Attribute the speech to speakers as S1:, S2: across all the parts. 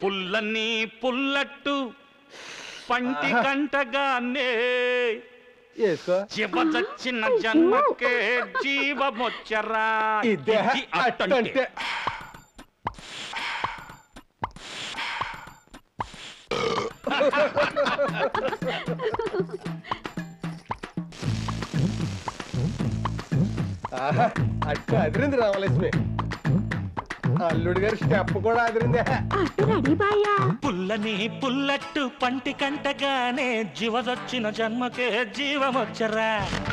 S1: పుల్లని పుల్లట్టు పంటి కంటగానే
S2: వేసుకో
S1: చివచచ్చిన జన్మకే జీవమొచ్చరా
S2: ఇదే
S1: ఇది అట్టంటే.
S2: అట్టంటే ఆహా, అట్టు అదిరింది రామలక్ష్మి అల్లుడు గారి స్టెప్ కూడా అదిరింది
S3: అట్టు రెడీ బాయ్యా
S1: పుల్లని పుల్లట్టు పంటి కంటగానే జీవదొచ్చిన జన్మకే జీవమొచ్చరా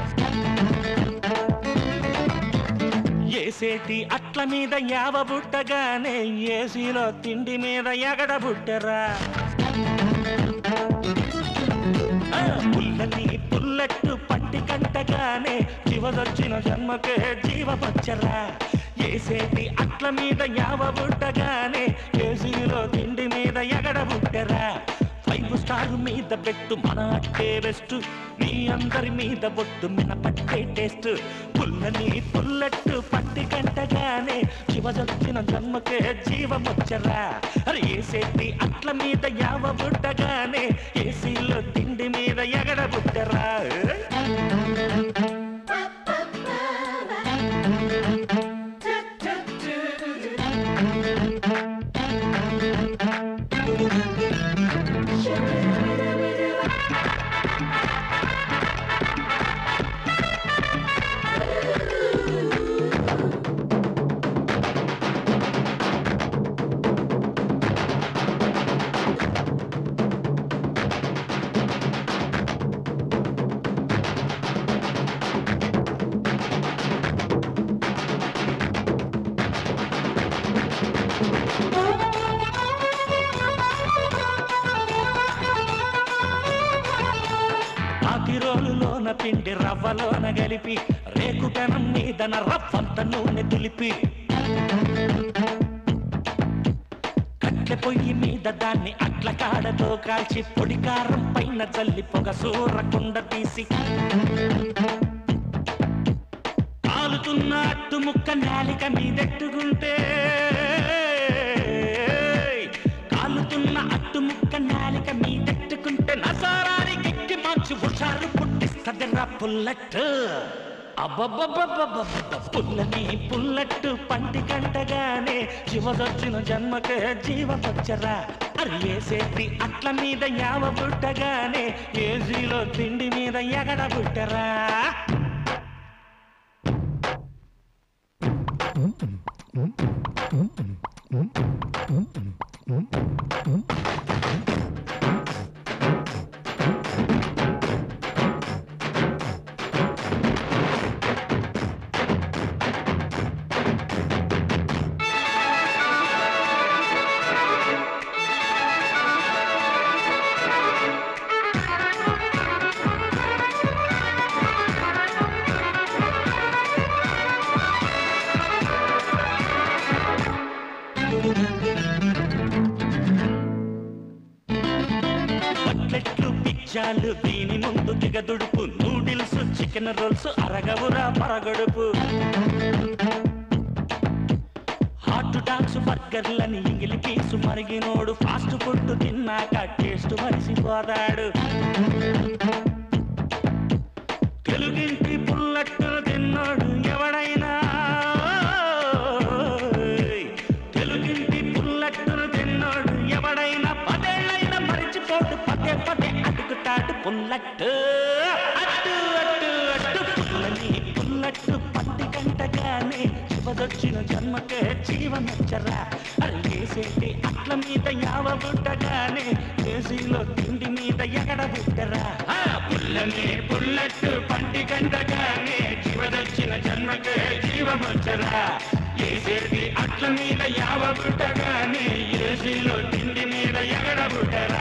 S1: ఏసేటి అట్ల మీద యావ బుట్టగానే ఏసీలో తిండి మీద ఎగడ బుట్టరా ఆ, పుల్లని పుల్లట్టు పంటి కంటగానే జీవదొచ్చిన జన్మకే జీవమొచ్చరా ఏసేటి అట్ల మీద యావ బుట్టగానే ఏసీలో తిండి మీద ఎగడ బుట్టరా ఫైవ్ స్టార్ మీద పెట్టు మన అట్టే బెస్ట్ మీ అందరి మీద బొట్టు మిన పట్టే టేస్ట్ పుల్లని పుల్లట్టు పట్టి కంటగానే శివజొచ్చిన జన్మకే జీవమొచ్చరా అరే ఏసేటి అట్ల మీద యావ బుట్టగానే ఏసీలో తిండి మీద ఎగడ బుట్టరా ఆకిరోలులోన పిండి రవ్వలోన గలిపి రేకు పెనం మీదన రవ్వంత నూనె తులిపి కట్టె పొయ్యి మీద దాన్ని అట్ల కాడతో కాల్చి పొడి కారం పైన చల్లి పొగ సూరకుండ తీసి కాలుతున్న అట్టు ముక్క నాలిక మీదెట్టుకుంటే కాలుతున్న అట్టు ముక్క నాలిక మీదెట్టుకుంటే నసారాని గిక్కి మార్చి హుషారు పుట్టిస్తదిరా పుల్లట్టు అబ్బబ్బబ్బబ్బబ్బబ్బ పుల్లని పుల్లట్టు పంటి కంటగానే శివదొచ్చిన జన్మకే జీవమొచ్చరా అరి ఏసేటి అట్ల మీద యావ బుట్టగానే ఏసీలో తిండి మీద ఎగడ బుట్టరా కట్లెట్లు పిజ్జాలు దీని ముందు దిగదుడుపు నూడిల్స్ చికెన్ రోల్స్ అరగవురా పరగడుపు హాట్ డాగ్స్ బర్గర్లని ఇంగిలి పీసు మరిగినోడు ఫాస్ట్ ఫుడ్ తిన్నాక టేస్ట్ మరిసిపోతాడు తెలుగింటి పుల్లట్టు తిన్నాడు ఎవడైనా తెలుగింటి పుల్లట్టును తిన్నాడు ఎవడైనా పదేళ్ళైనా మరిచిపోడు పదే పదే అడుగుతాడు పుల్లట్టు అట్టు అట్టు అట్టు పుల్లని పుల్లట్టు పట్టి కంటగానే శివదొచ్చిన జన్మకే జీవనచ్చరా అరిగేసేటి అట్ల మీద యావ బుట్టగానే ఏసీలో తిండి మీద ఎగడ బుట్టరా ఆ పుల్లని పుల్లట్టు పంటి కంటగానే శివదొచ్చిన జన్మకే జీవమొచ్చరా ఏసేటి అట్ల మీద యావ బుట్టగానే ఏసీలో తిండి మీద ఎగడ బుట్టరా